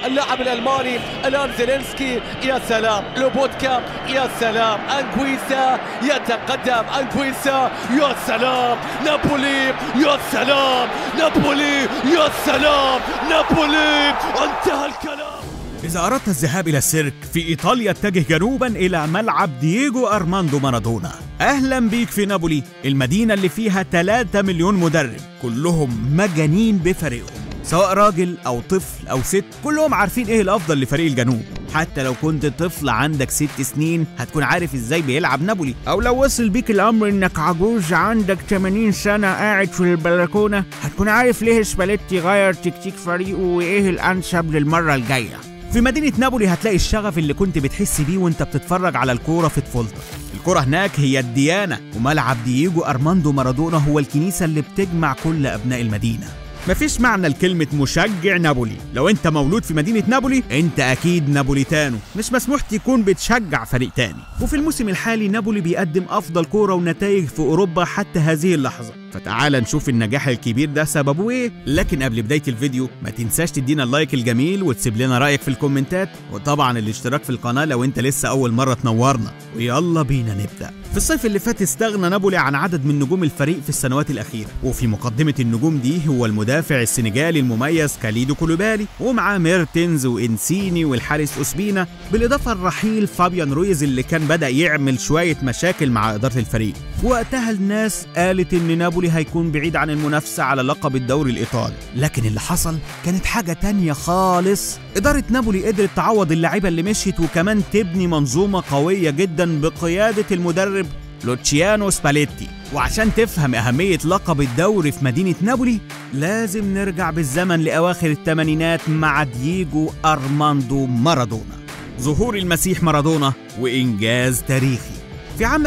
اللاعب الالماني الان زيلينسكي يا سلام لوبوتكا يا سلام انكويسا يتقدم انكويسا يا سلام نابولي يا سلام نابولي يا سلام نابولي انتهى الكلام إذا أردت الذهاب إلى السيرك في إيطاليا اتجه جنوبا إلى ملعب دييغو أرماندو مارادونا أهلا بيك في نابولي المدينة اللي فيها 3 مليون مدرب كلهم مجانين بفريقهم سواء راجل أو طفل أو ست كلهم عارفين إيه الأفضل لفريق الجنوب حتى لو كنت طفل عندك ست سنين هتكون عارف ازاي بيلعب نابولي او لو وصل بيك الامر انك عجوز عندك 80 سنه قاعد في البلكونه هتكون عارف ليه سباليتي غير تكتيك فريقه وايه الانسب للمره الجايه في مدينة نابولي هتلاقي الشغف اللي كنت بتحس بيه وانت بتتفرج على الكورة في طفولتك الكرة هناك هي الديانة وملعب دييجو أرماندو مارادونا هو الكنيسة اللي بتجمع كل أبناء المدينة مفيش معنى لكلمة مشجع نابولي لو انت مولود في مدينة نابولي انت اكيد نابوليتانو مش مسموح تكون بتشجع فريق تاني وفي الموسم الحالي نابولي بيقدم افضل كورة ونتائج في اوروبا حتى هذه اللحظة فتعال نشوف النجاح الكبير ده سببه ايه لكن قبل بداية الفيديو ما تنساش تدينا اللايك الجميل وتسيب لنا رأيك في الكومنتات وطبعا الاشتراك في القناة لو انت لسه اول مرة تنورنا ويلا بينا نبدأ في الصيف اللي فات استغنى نابولي عن عدد من نجوم الفريق في السنوات الأخيرة وفي مقدمة النجوم دي هو المدافع السنغالي المميز كاليدو كولوبالي ومعاه ميرتنز وإنسيني والحارس أوسبينا بالإضافة لرحيل فابيان رويز اللي كان بدأ يعمل شوية مشاكل مع إدارة الفريق وقتها الناس قالت إن نابولي هيكون بعيد عن المنافسة على لقب الدوري الإيطالي لكن اللي حصل كانت حاجة تانية خالص إدارة نابولي قدرت تعوض اللعيبة اللي مشيت وكمان تبني منظومة قوية جدا بقيادة المدرب لوتشيانو سباليتي وعشان تفهم أهمية لقب الدوري في مدينة نابولي لازم نرجع بالزمن لأواخر الثمانينات مع دييجو أرماندو مارادونا ظهور المسيح مارادونا وإنجاز تاريخي في عام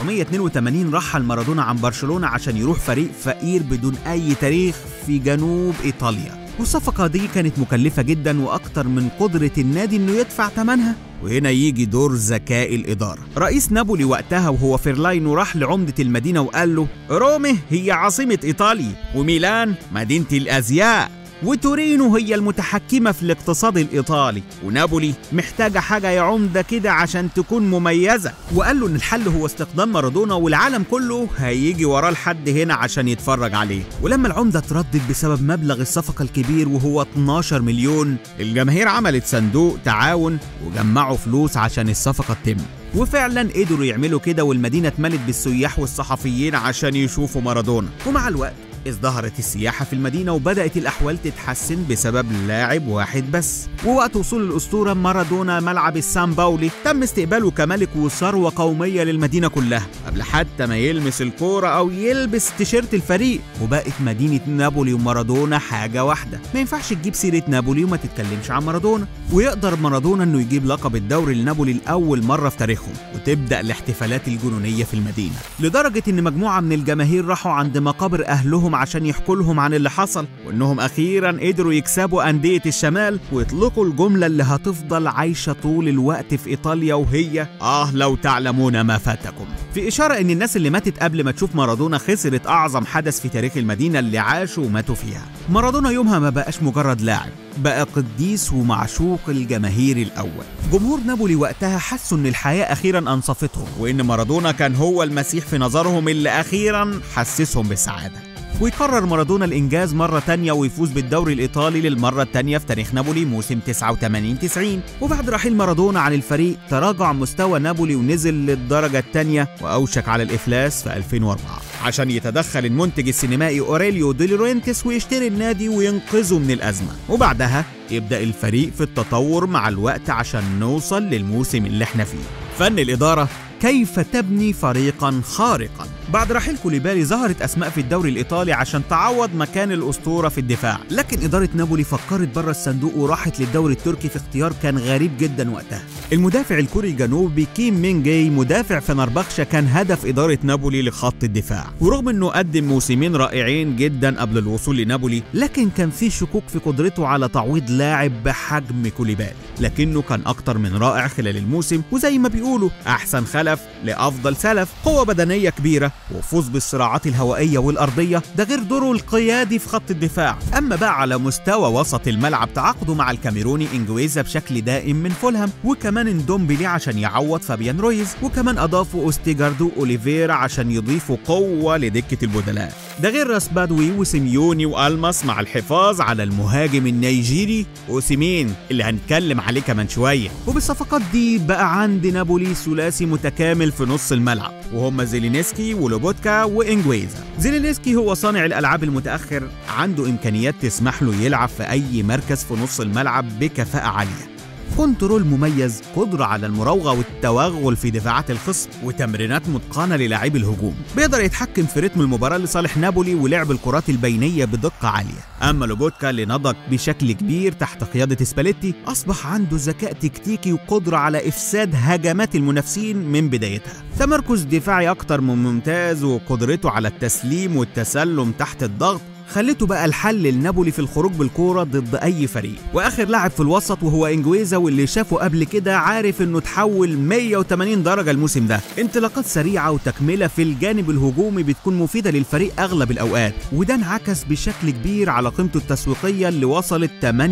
1982 رحل مارادونا عن برشلونة عشان يروح فريق فقير بدون أي تاريخ في جنوب إيطاليا والصفقة دي كانت مكلفة جدا وأكتر من قدرة النادي إنه يدفع ثمنها وهنا يجي دور ذكاء الإدارة رئيس نابولي وقتها وهو فيرلاينو راح لعمدة المدينة وقال له رومي هي عاصمة إيطاليا وميلان مدينة الأزياء وتورينو هي المتحكمة في الاقتصاد الإيطالي ونابولي محتاجة حاجة يا عمدة كده عشان تكون مميزة وقال له إن الحل هو استخدام مارادونا والعالم كله هيجي وراه لحد هنا عشان يتفرج عليه ولما العمدة تردد بسبب مبلغ الصفقة الكبير وهو 12 مليون الجماهير عملت صندوق تعاون وجمعوا فلوس عشان الصفقة تتم وفعلا قدروا يعملوا كده والمدينة اتملت بالسياح والصحفيين عشان يشوفوا مارادونا ومع الوقت ازدهرت السياحة في المدينة وبدأت الأحوال تتحسن بسبب لاعب واحد بس ووقت وصول الأسطورة مارادونا ملعب السان باولي تم استقباله كملك وثروة قومية للمدينة كلها قبل حتى ما يلمس الكورة أو يلبس تيشيرت الفريق وبقت مدينة نابولي ومارادونا حاجة واحدة ما ينفعش تجيب سيرة نابولي وما تتكلمش عن مارادونا ويقدر مارادونا انه يجيب لقب الدوري لنابولي لأول مرة في تاريخهم وتبدأ الاحتفالات الجنونية في المدينة لدرجة ان مجموعة من الجماهير راحوا عند مقابر أهلهم عشان يحكوا لهم عن اللي حصل وانهم اخيرا قدروا يكسبوا انديه الشمال ويطلقوا الجمله اللي هتفضل عايشه طول الوقت في ايطاليا وهي اه لو تعلمون ما فاتكم في اشاره ان الناس اللي ماتت قبل ما تشوف مارادونا خسرت اعظم حدث في تاريخ المدينه اللي عاشوا وماتوا فيها مارادونا يومها ما بقاش مجرد لاعب بقى قديس ومعشوق الجماهير الاول جمهور نابولي وقتها حسوا ان الحياه اخيرا انصفتهم وان مارادونا كان هو المسيح في نظرهم اللي اخيرا حسسهم بالسعاده ويقرر مارادونا الإنجاز مرة تانية ويفوز بالدوري الإيطالي للمرة التانية في تاريخ نابولي موسم 89 90 وبعد رحيل مارادونا عن الفريق تراجع مستوى نابولي ونزل للدرجة التانية وأوشك على الإفلاس في 2004 عشان يتدخل المنتج السينمائي أوريليو دي لورينتس ويشتري النادي وينقذه من الأزمة وبعدها يبدأ الفريق في التطور مع الوقت عشان نوصل للموسم اللي احنا فيه فن الإدارة كيف تبني فريقا خارقا بعد رحيل كوليبالي ظهرت اسماء في الدوري الايطالي عشان تعوض مكان الاسطوره في الدفاع لكن اداره نابولي فكرت بره الصندوق وراحت للدوري التركي في اختيار كان غريب جدا وقتها المدافع الكوري الجنوبي كيم مين جاي مدافع فنربخشة كان هدف اداره نابولي لخط الدفاع ورغم انه قدم موسمين رائعين جدا قبل الوصول لنابولي لكن كان في شكوك في قدرته على تعويض لاعب بحجم كوليبالي لكنه كان اكتر من رائع خلال الموسم وزي ما بيقولوا احسن خلف هدف لأفضل سلف قوة بدنية كبيرة وفوز بالصراعات الهوائية والأرضية ده غير دوره القيادي في خط الدفاع أما بقى على مستوى وسط الملعب تعاقده مع الكاميروني إنجويزا بشكل دائم من فولهام وكمان اندومبلي عشان يعوض فابيان رويز وكمان أضافوا أوستيجاردو أوليفيرا عشان يضيفوا قوة لدكة البدلاء ده غير راس بادوي وسيميوني والماس مع الحفاظ على المهاجم النيجيري اوسيمين اللي هنتكلم عليه كمان شويه وبالصفقات دي بقى عند نابولي ثلاثي متكامل في نص الملعب وهم زيلينسكي ولوبوتكا وانجويزا زيلينسكي هو صانع الالعاب المتاخر عنده امكانيات تسمح له يلعب في اي مركز في نص الملعب بكفاءه عاليه كنترول مميز قدرة على المراوغة والتوغل في دفاعات الخصم وتمرينات متقنة للاعبي الهجوم بيقدر يتحكم في رتم المباراة لصالح نابولي ولعب الكرات البينية بدقة عالية أما لوبوتكا اللي نضج بشكل كبير تحت قيادة سباليتي أصبح عنده ذكاء تكتيكي وقدرة على إفساد هجمات المنافسين من بدايتها تمركز دفاعي أكتر من ممتاز وقدرته على التسليم والتسلم تحت الضغط خلته بقى الحل لنابولي في الخروج بالكورة ضد أي فريق وآخر لاعب في الوسط وهو إنجويزا واللي شافه قبل كده عارف إنه تحول 180 درجة الموسم ده انطلاقات سريعة وتكملة في الجانب الهجومي بتكون مفيدة للفريق أغلب الأوقات وده انعكس بشكل كبير على قيمته التسويقية اللي وصلت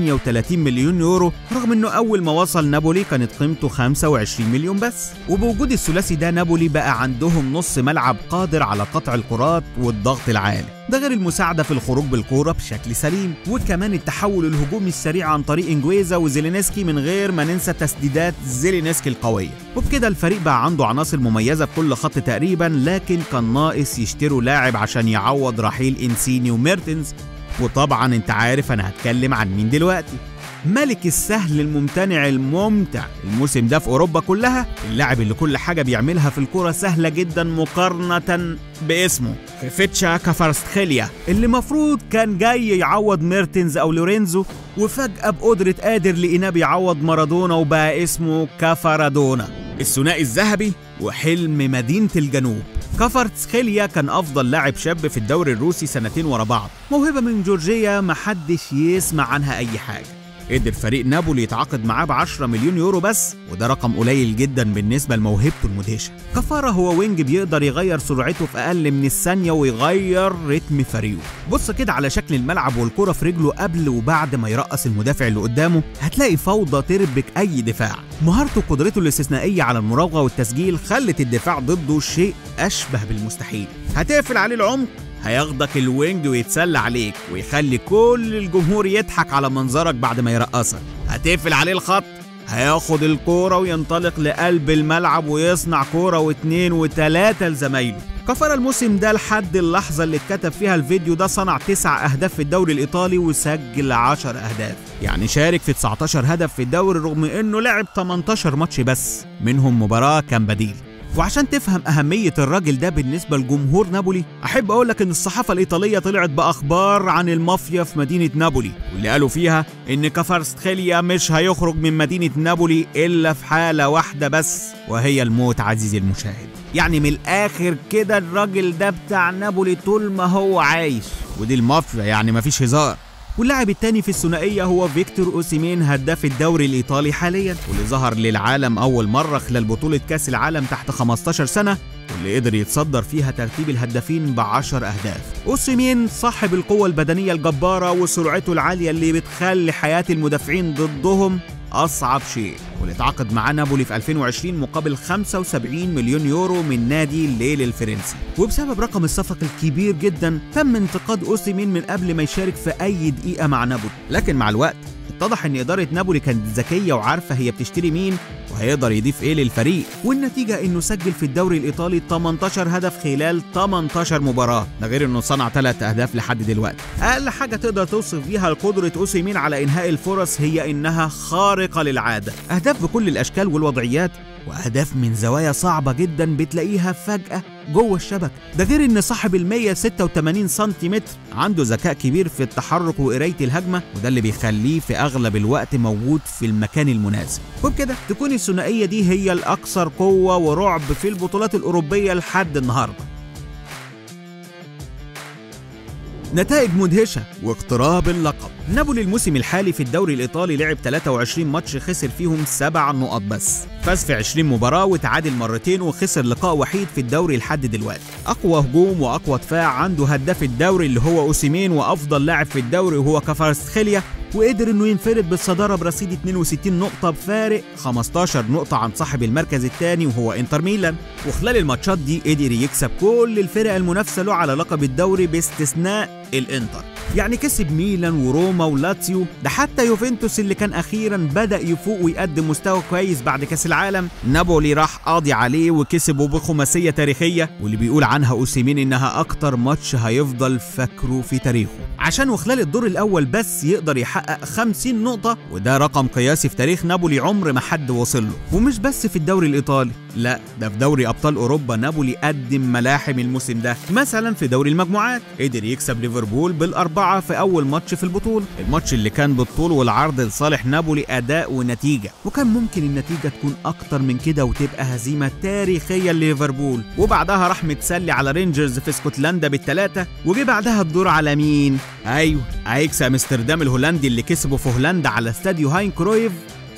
38 مليون يورو رغم إنه أول ما وصل نابولي كانت قيمته 25 مليون بس وبوجود الثلاثي ده نابولي بقى عندهم نص ملعب قادر على قطع الكرات والضغط العالي ده غير المساعدة في الخروج بالكورة بشكل سليم وكمان التحول الهجومي السريع عن طريق انجويزا وزيلينسكي من غير ما ننسى تسديدات زيلينسكي القوية وبكده الفريق بقى عنده عناصر مميزة في كل خط تقريبا لكن كان ناقص يشتروا لاعب عشان يعوض رحيل انسيني وميرتنز وطبعا انت عارف انا هتكلم عن مين دلوقتي ملك السهل الممتنع الممتع الموسم ده في اوروبا كلها اللاعب اللي كل حاجه بيعملها في الكوره سهله جدا مقارنه باسمه خيفتشا كافارستخيليا اللي مفروض كان جاي يعوض ميرتنز او لورينزو وفجاه بقدره قادر لإناب يعوض مارادونا وبقى اسمه كافارادونا الثنائي الذهبي وحلم مدينه الجنوب كافارتسخيليا كان افضل لاعب شاب في الدوري الروسي سنتين ورا بعض موهبه من جورجيا محدش يسمع عنها اي حاجه قدر فريق نابولي يتعاقد معاه ب 10 مليون يورو بس وده رقم قليل جدا بالنسبه لموهبته المدهشه كفاره هو وينج بيقدر يغير سرعته في اقل من الثانيه ويغير رتم فريقه بص كده على شكل الملعب والكره في رجله قبل وبعد ما يرقص المدافع اللي قدامه هتلاقي فوضى تربك اي دفاع مهارته وقدرته الاستثنائيه على المراوغه والتسجيل خلت الدفاع ضده شيء اشبه بالمستحيل هتقفل عليه العمق هياخدك الوينج ويتسلى عليك ويخلي كل الجمهور يضحك على منظرك بعد ما يرقصك هتقفل عليه الخط هياخد الكورة وينطلق لقلب الملعب ويصنع كورة واتنين وتلاتة لزمايله كفر الموسم ده لحد اللحظة اللي اتكتب فيها الفيديو ده صنع تسع أهداف في الدوري الإيطالي وسجل 10 أهداف يعني شارك في 19 هدف في الدوري رغم إنه لعب 18 ماتش بس منهم مباراة كان بديل وعشان تفهم أهمية الراجل ده بالنسبة لجمهور نابولي أحب أقول لك إن الصحافة الإيطالية طلعت بأخبار عن المافيا في مدينة نابولي واللي قالوا فيها إن كافارستخيليا مش هيخرج من مدينة نابولي إلا في حالة واحدة بس وهي الموت عزيزي المشاهد يعني من الآخر كده الراجل ده بتاع نابولي طول ما هو عايش ودي المافيا يعني مفيش هزار واللاعب الثاني في الثنائية هو فيكتور أوسيمين هداف الدوري الإيطالي حاليا واللي ظهر للعالم أول مرة خلال بطولة كأس العالم تحت 15 سنة واللي قدر يتصدر فيها ترتيب الهدافين بعشر أهداف أوسيمين صاحب القوة البدنية الجبارة وسرعته العالية اللي بتخلي حياة المدافعين ضدهم أصعب شيء واللي اتعاقد مع نابولي في 2020 مقابل 75 مليون يورو من نادي الليل الفرنسي وبسبب رقم الصفقة الكبير جدا تم انتقاد أوسيمين من قبل ما يشارك في أي دقيقة مع نابولي لكن مع الوقت اتضح ان اداره نابولي كانت ذكيه وعارفه هي بتشتري مين وهيقدر يضيف ايه للفريق والنتيجه انه سجل في الدوري الايطالي 18 هدف خلال 18 مباراه ده غير انه صنع 3 اهداف لحد دلوقتي اقل حاجه تقدر توصف بيها قدره اوسيمين على انهاء الفرص هي انها خارقه للعاده اهداف بكل الاشكال والوضعيات واهداف من زوايا صعبه جدا بتلاقيها فجاه جوه الشبكه ده غير ان صاحب ال 186 سنتيمتر عنده ذكاء كبير في التحرك وقرايه الهجمه وده اللي بيخليه في اغلب الوقت موجود في المكان المناسب وبكده تكون الثنائيه دي هي الاكثر قوه ورعب في البطولات الاوروبيه لحد النهارده نتائج مدهشة واقتراب اللقب نابولي الموسم الحالي في الدوري الإيطالي لعب 23 ماتش خسر فيهم 7 نقط بس فاز في 20 مباراة وتعادل مرتين وخسر لقاء وحيد في الدوري لحد دلوقتي أقوى هجوم وأقوى دفاع عنده هداف الدوري اللي هو أوسيمين وأفضل لاعب في الدوري وهو كفارستخيليا وقدر انه ينفرد بالصداره برصيد 62 نقطه بفارق 15 نقطه عن صاحب المركز الثاني وهو انتر ميلان وخلال الماتشات دي قدر يكسب كل الفرق المنافسه له على لقب الدوري باستثناء الانتر يعني كسب ميلان وروما ولاتسيو ده حتى يوفنتوس اللي كان اخيرا بدا يفوق ويقدم مستوى كويس بعد كاس العالم نابولي راح قاضي عليه وكسبه بخماسيه تاريخيه واللي بيقول عنها اوسيمين انها اكتر ماتش هيفضل فاكره في تاريخه عشان وخلال الدور الاول بس يقدر يحقق 50 نقطه وده رقم قياسي في تاريخ نابولي عمر ما حد وصل له ومش بس في الدوري الايطالي لا ده في دوري ابطال اوروبا نابولي قدم ملاحم الموسم ده مثلا في دوري المجموعات قدر يكسب ليفربول بالاربعه في اول ماتش في البطوله الماتش اللي كان بالطول والعرض لصالح نابولي اداء ونتيجه وكان ممكن النتيجه تكون اكتر من كده وتبقى هزيمه تاريخيه لليفربول وبعدها راح متسلي على رينجرز في اسكتلندا بالثلاثه وجي بعدها الدور على مين ايوه ايكس امستردام الهولندي اللي كسبه في هولندا على استاديو هاين كرويف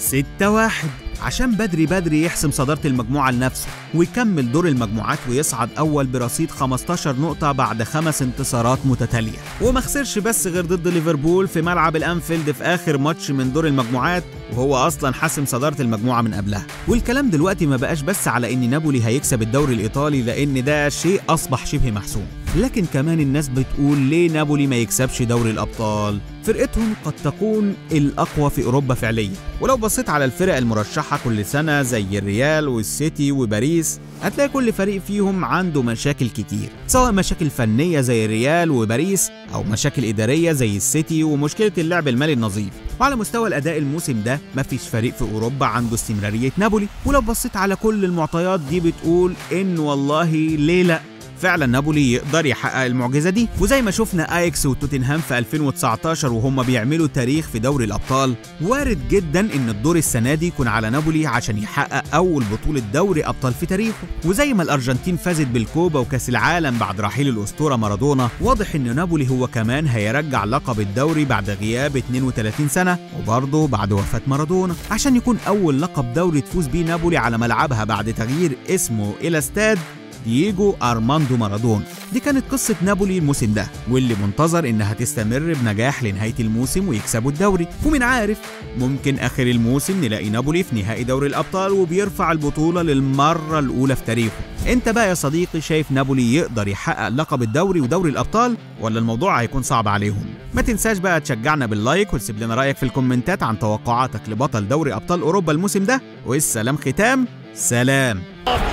6 1 عشان بدري بدري يحسم صدارة المجموعة لنفسه ويكمل دور المجموعات ويصعد أول برصيد 15 نقطة بعد خمس انتصارات متتالية وما خسرش بس غير ضد ليفربول في ملعب الأنفيلد في آخر ماتش من دور المجموعات وهو أصلا حاسم صدارة المجموعة من قبلها والكلام دلوقتي ما بقاش بس على إن نابولي هيكسب الدوري الإيطالي لأن ده شيء أصبح شبه محسوم لكن كمان الناس بتقول ليه نابولي ما يكسبش دوري الأبطال فرقتهم قد تكون الأقوى في أوروبا فعليا ولو بصيت على الفرق المرشحة كل سنة زي الريال والسيتي وباريس هتلاقي كل فريق فيهم عنده مشاكل كتير سواء مشاكل فنية زي الريال وباريس أو مشاكل إدارية زي السيتي ومشكلة اللعب المالي النظيف وعلى مستوى الأداء الموسم ده مفيش فريق في أوروبا عنده استمرارية نابولي ولو بصيت على كل المعطيات دي بتقول إن والله ليه لأ فعلا نابولي يقدر يحقق المعجزه دي وزي ما شفنا ايكس وتوتنهام في 2019 وهم بيعملوا تاريخ في دوري الابطال وارد جدا ان الدور السنه دي يكون على نابولي عشان يحقق اول بطوله دوري ابطال في تاريخه وزي ما الارجنتين فازت بالكوبا وكاس العالم بعد رحيل الاسطوره مارادونا واضح ان نابولي هو كمان هيرجع لقب الدوري بعد غياب 32 سنه وبرضه بعد وفاه مارادونا عشان يكون اول لقب دوري تفوز بيه نابولي على ملعبها بعد تغيير اسمه الى استاد دييجو أرماندو مارادونا دي كانت قصة نابولي الموسم ده واللي منتظر إنها تستمر بنجاح لنهاية الموسم ويكسبوا الدوري ومن عارف ممكن آخر الموسم نلاقي نابولي في نهائي دوري الأبطال وبيرفع البطولة للمرة الأولى في تاريخه انت بقى يا صديقي شايف نابولي يقدر يحقق لقب الدوري ودوري الابطال ولا الموضوع هيكون صعب عليهم ما تنساش بقى تشجعنا باللايك وتسيب لنا رايك في الكومنتات عن توقعاتك لبطل دوري ابطال اوروبا الموسم ده والسلام ختام سلام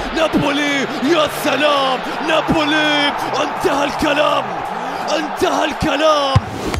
نابولي يا سلام نابولي انتهى الكلام انتهى الكلام